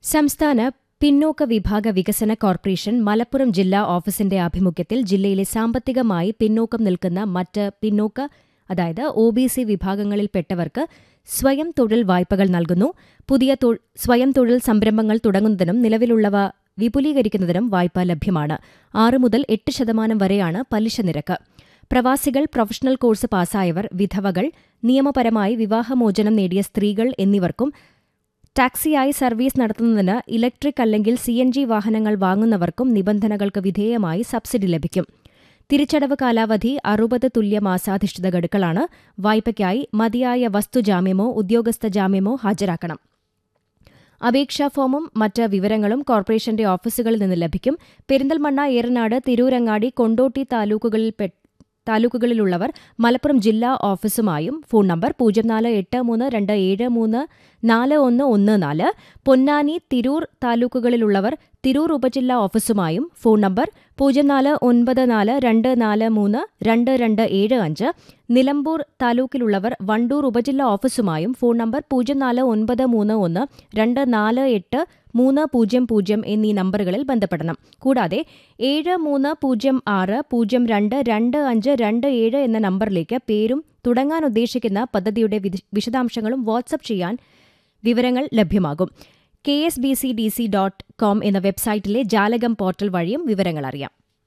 സംസ്ഥാന പിന്നോക്ക വിഭാഗ വികസന കോർപ്പറേഷൻ മലപ്പുറം ജില്ലാ ഓഫീസിന്റെ ആഭിമുഖ്യത്തിൽ ജില്ലയിലെ സാമ്പത്തികമായി പിന്നോക്കം നിൽക്കുന്ന മറ്റ് പിന്നോക്ക അതായത് ഒ ബി സി വിഭാഗങ്ങളിൽപ്പെട്ടവർക്ക് സ്വയം തൊഴിൽ വായ്പകൾ നൽകുന്നു പുതിയ തൊ- സ്വയം തൊഴിൽ സംരംഭങ്ങൾ തുടങ്ങുന്നതിനും നിലവിലുള്ളവ വിപുലീകരിക്കുന്നതിനും വായ്പ ലഭ്യമാണ് ആറ് മുതൽ എട്ട് ശതമാനം വരെയാണ് പലിശ നിരക്ക് പ്രവാസികൾ പ്രൊഫഷണൽ കോഴ്സ് പാസ്സായവർ വിധവകൾ നിയമപരമായി വിവാഹമോചനം നേടിയ സ്ത്രീകൾ എന്നിവർക്കും ടാക്സിയായി സർവീസ് നടത്തുന്നതിന് ഇലക്ട്രിക് അല്ലെങ്കിൽ സി എൻ ജി വാഹനങ്ങൾ വാങ്ങുന്നവർക്കും നിബന്ധനകൾക്ക് വിധേയമായി സബ്സിഡി ലഭിക്കും തിരിച്ചടവ് കാലാവധി അറുപത് തുല്യ മാസാധിഷ്ഠിത ഗഡുക്കളാണ് വായ്പയ്ക്കായി മതിയായ വസ്തുജാമ്യമോ ഉദ്യോഗസ്ഥ ജാമ്യമോ ഹാജരാക്കണം അപേക്ഷാ ഫോമും മറ്റ് വിവരങ്ങളും കോർപ്പറേഷന്റെ ഓഫീസുകളിൽ നിന്ന് ലഭിക്കും പെരിന്തൽമണ്ണ ഏറനാട് തിരൂരങ്ങാടി കൊണ്ടോട്ടി താലൂക്കുകളിൽ പെ- താലൂക്കുകളിലുള്ളവർ മലപ്പുറം ജില്ലാ ഓഫീസുമായും ഫോൺ നമ്പർ പൂജ്യം നാല് എട്ട് മൂന്ന് രണ്ട് ഏഴ് മൂന്ന് നാല് ഒന്ന് ഒന്ന് നാല് പൊന്നാനി തിരൂർ താലൂക്കുകളിലുള്ളവർ തിരൂർ ഉപജില്ലാ ഓഫീസുമായും ഫോൺ നമ്പർ പൂജ്യം നാല് ഒൻപത് നാല് രണ്ട് നാല് മൂന്ന് രണ്ട് രണ്ട് ഏഴ് അഞ്ച് നിലമ്പൂർ താലൂക്കിലുള്ളവർ വണ്ടൂർ ഉപജില്ലാ ഓഫീസുമായും ഫോൺ നമ്പർ പൂജ്യം നാല് ഒൻപത് മൂന്ന് ഒന്ന് രണ്ട് നാല് എട്ട് മൂന്ന് പൂജ്യം പൂജ്യം എന്നീ നമ്പറുകളിൽ ബന്ധപ്പെടണം കൂടാതെ ഏഴ് മൂന്ന് പൂജ്യം ആറ് പൂജ്യം രണ്ട് രണ്ട് അഞ്ച് രണ്ട് ഏഴ് എന്ന നമ്പറിലേക്ക് പേരും തുടങ്ങാൻ ഉദ്ദേശിക്കുന്ന പദ്ധതിയുടെ വിധ- വിശദാംശങ്ങളും വാട്സപ്പ് ചെയ്യാൻ വിവരങ്ങൾ ലഭ്യമാകും K S B C D C dot com എന്ന വെബ്സൈറ്റിലെ ജാലകം പോർട്ടൽ വഴിയും വിവരങ്ങൾ അറിയാം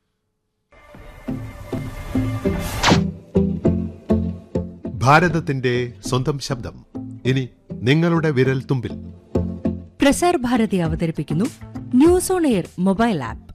ഭാരതത്തിന്റെ സ്വന്തം ശബ്ദം ഇനി നിങ്ങളുടെ വിരൽ തുമ്പിൽ പ്രസാർ ഭാരതി അവതരിപ്പിക്കുന്നു news on air mobile app